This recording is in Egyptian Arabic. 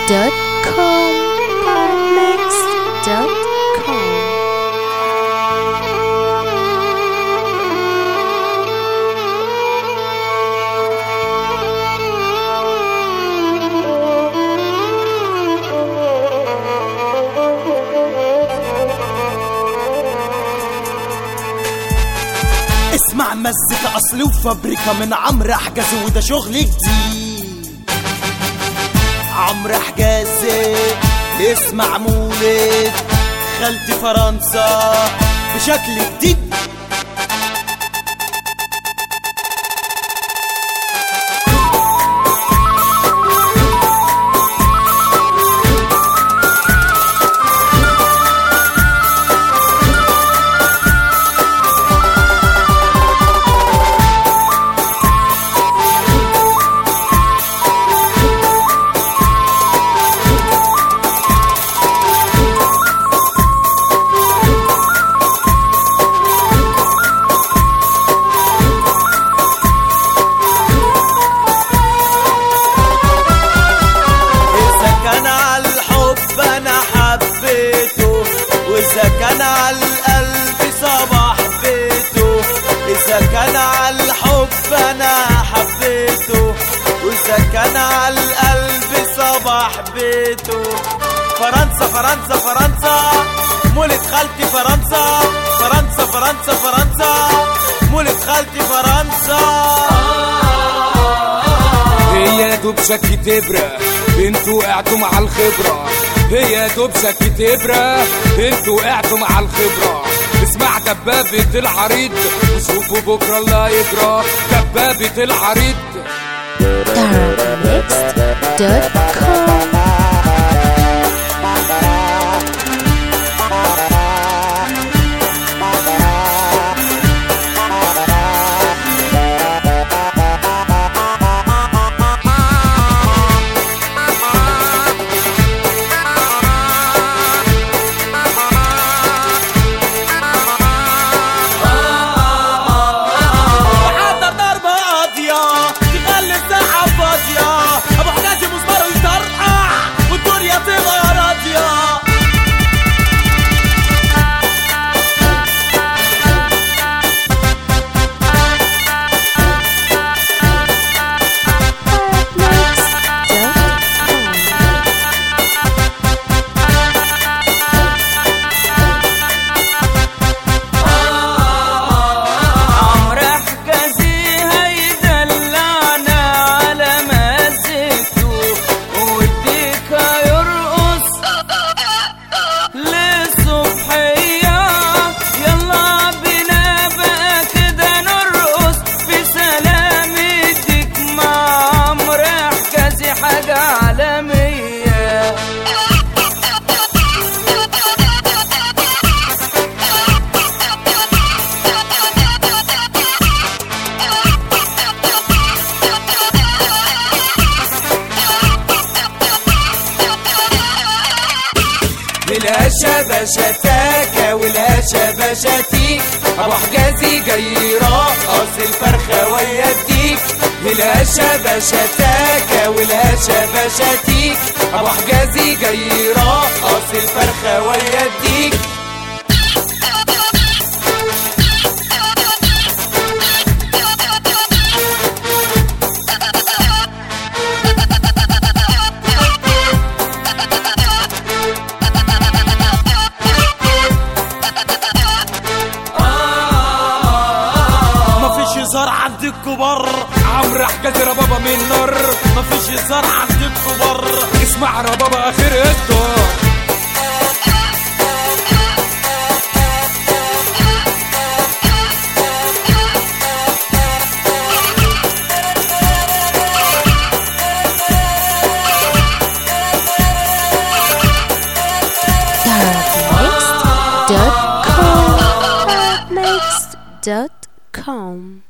com Parmix dot com اسمع مزيكا اصلي وفابريكا من عمرو حجازي وده شغل جديد عمرو حجازي اسمع مولد خالتي فرنسا بشكل جديد إذا كان على الحب أنا حبيته وإذا كان على القلب صباح بيته إذا كان على الحب أنا حبيته وإذا كان على القلب صباح بيته فرنسا فرنسا فرنسا مولد خالتي فرنسا فرنسا فرنسا فرنسا مولد خالتي فرنسا هي دوب شك تبرة انتوا وقعتوا مع الخبرة هي دوب شك تبرة انتوا وقعتوا مع الخبرة اسمع دبابة العريض وشوفوا بكرة اللي هيجرى دبابة العريض Parmix dot com وحضر ضربة قاضية تخلي الساحة فاضية أبو حجازي مسمار يطرقع والدنيا تبقى راضية Parmix dot com عمرو حجازي هيدلعنا على مزيته والديكا يرقص للصبحية يلا بينا بقى كده نرقص في سلامتك مع عمرو حجازي حاجة عالمية والهشة بشتاكة والهشة بشتيك ابو حجازي جاي يرقص الفرخة ويا الديك والهشة بشتاكة والهشة بشتيك ابو حجازي جاي يرقص الفرخة ويا الديك مفيش هزار عند الكبار عمرو حجازي ربابة من نار مفيش هزار عند الكبار اسمع ربابة اخر الدار Parmix dot com Parmix dot com